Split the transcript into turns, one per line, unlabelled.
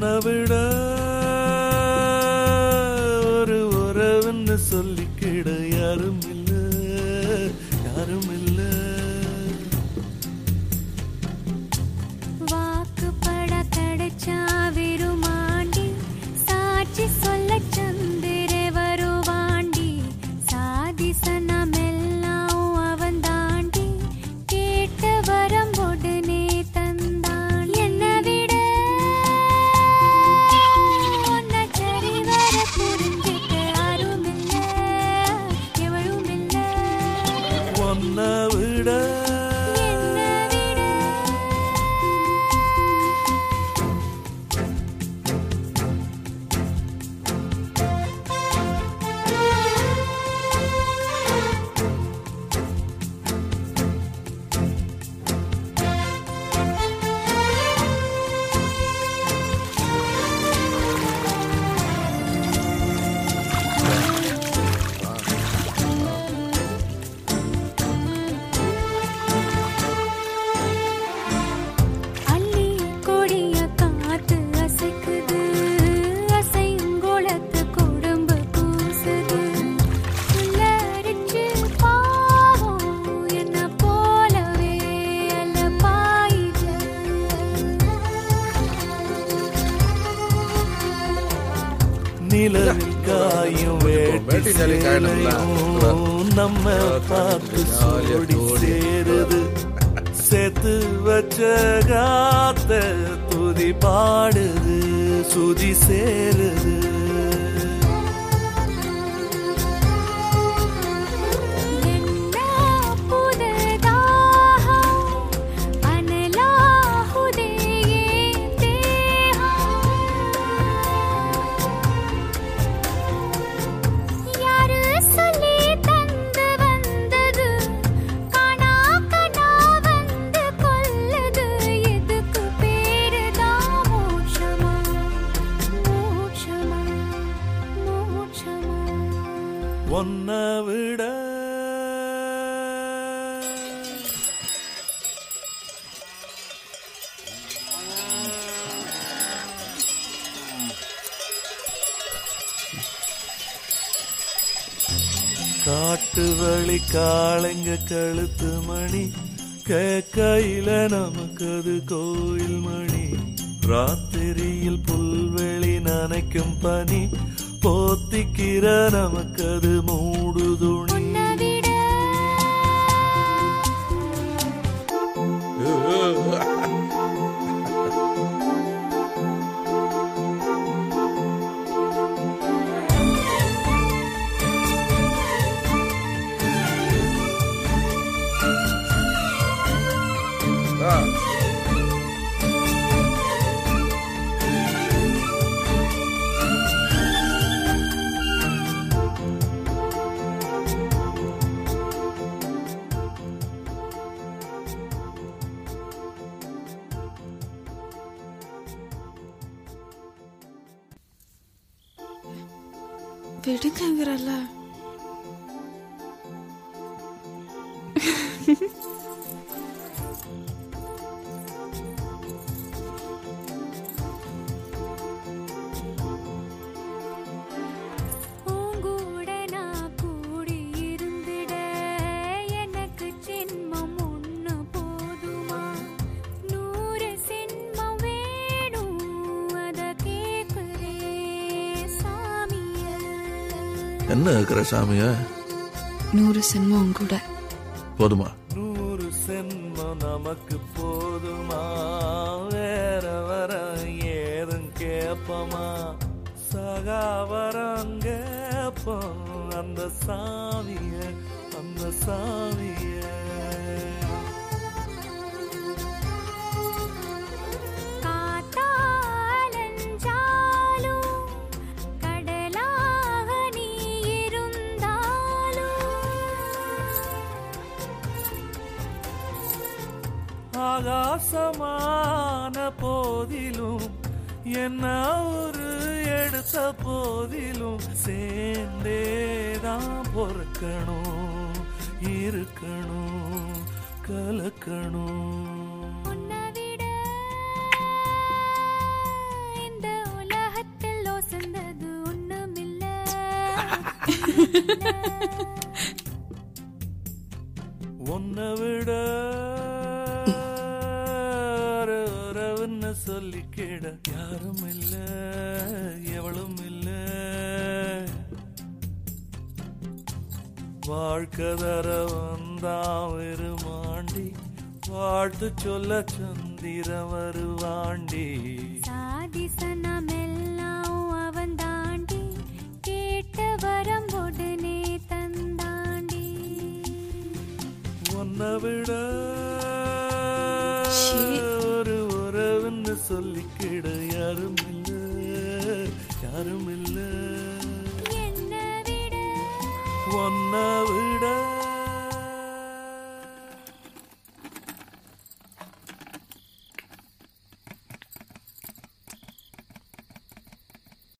உன்னை விட ஒரு உறவுன்னு சொல்லிக்கிட யாரும் இல்ல யாரும் இல்ல
வாக்குப்பட கிடைச்சா விருமாண்டி சாட்சி சொல்ல சந்திர வருவாண்டி சாதி சனமெல்லாம் அவன் தாண்டி கேட்ட வரம் உடனே தந்தான் என்னை விட உன்னை சரிவர புரிஞ்சிக்க யாரும் இல்ல எவளும் இல்ல
உன்னை விட
என்னை விட அள்ளி கொடிய காத்து அசைக்குது அசைங்குளத்து குடும்பு கூசுது உள்ளரிச்சு பாவம் என்ன போலவே அல்ல பாயுது
நிலவில் காயும் வேட்டி
வேட்டி ஜாலி காயணும்ல.
சேலையும் நம்ம பார்த்து சோடி சேருது சேர்த்து வச்ச காத்த துதி பாடுது சுதி சேருது
என்ன புததாகம் அனலாகுதே என் தேகம். யாரு சொல்லி தந்து வந்தது காணா கனா வந்து கொல்லுது எதுக்கு பேருதான் மோட்சமா மோட்சமா மோட்சமா
ஒன்ன விட காட்டு வழி காளைங்க கழுத்து மணி கேக்கையில நமக்கு அது கோயில் மணி ராத்திரியில் புல்வெளி நனைக்கும் பனி போத்திக்கிற நமக்கு அது மூடு துணி
உன்னை விட
ஆ,
விடுங்கங்கிறல்ல
பூங்கூட நான் கூடி இருந்திட எனக்கு சின்மம் ஒண்ணு போதுமா நூறு சின்மம் வேணும் அத கேக்குறே சாமிய
என்ன இருக்கிற சாமிய
நூறு சென்மம் கூட
போதுமா
நூறு சென்மம் நமக்கு போதுமா வேற வர ஏதும் கேப்பமா சகாவரம் கேப்போம் அந்த சாமிய அந்த சாமிய
காத்தாலஞ்சாலும் கடலாக நீ இருந்தாலும்
ஆகாசமான போதிலும் என்ன ஒரு எடுத்த போதிலும் சேர்ந்தேதான் பொறுக்கணும் இருக்கணும் கலக்கணும்
உன்னை விட இந்த
உன்னை விட ஒரு உறவுன்னு சொல்லிக்கிட யாரும் இல்ல எவளும் இல்ல வாழ்க்கை தர வந்தான் வெறுமாண்டி வாழ்த்து சொல்ல சந்திர வருவாண்டி
சாதிசனமெல்லாம் அவன் தாண்டி கேட்ட வரம் உடனே தந்தாண்டி
உன்னை விட